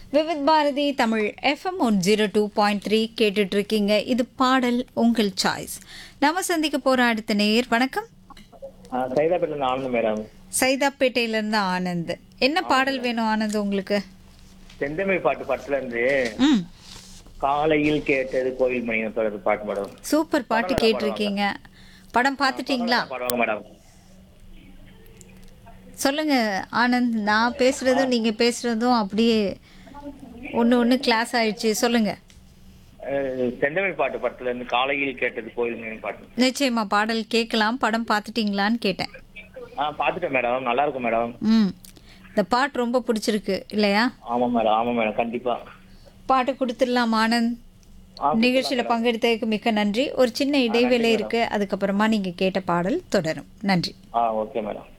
Vividh Bharati Tamil FM one zero two point three கேட்டுட்டு இருக்கீங்க இது பாடல் உங்கள் சாய்ஸ் நம்ம சந்திக்க போற அடுத்த நேயர் வணக்கம் சைதாப்பேட்டில் இருந்து ஆனந்த் மேடம் சைதாப்பேட்டையிலேருந்து ஆனந்த் என்ன பாடல் வேணும் ஆனந்த் உங்களுக்கு செந்தமிழ் பாட்டு படத்துல இருந்து ம் காலையில் கேட்டது கோயில் மணியை தொடர்ந்து பாட்டு மேடம் சூப்பர் பாட்டு கேட்டிருக்கீங்க படம் பார்த்துட்டீங்களா பாடுவாங்க மேடம் சொல்லுங்க ஆனந்த் நான் பேசுறதும் நீங்க பேசுறதும் அப்படியே ஒன்று ஒன்று கிளாஸ் ஆயிடுச்சு சொல்லுங்க அஹ் செந்தமிழ் பாட்டு படத்துல இருந்து காலையில் கேட்டது கோயில் மணி பாட்டு நிச்சயமா பாடல் கேட்கலாம் படம் பார்த்துட்டீங்களான்னு கேட்டேன் ஆ பார்த்துட்டேன் மேடம் நல்லா இருக்கும் மேடம் ம் இந்த பாட்டு ரொம்ப பிடிச்சிருக்கு இல்லையா ஆமா மேடம் ஆமா மேடம் கண்டிப்பா பாட்டு கொடுத்துடலாம் ஆனந்த் ஆ, நிகழ்ச்சியில பங்கெடுத்ததுக்கு மிக்க நன்றி ஒரு சின்ன இடைவேளை இருக்கு அதுக்கப்புறமா நீங்க கேட்ட பாடல் தொடரும் நன்றி ஆ ஓகே மேடம்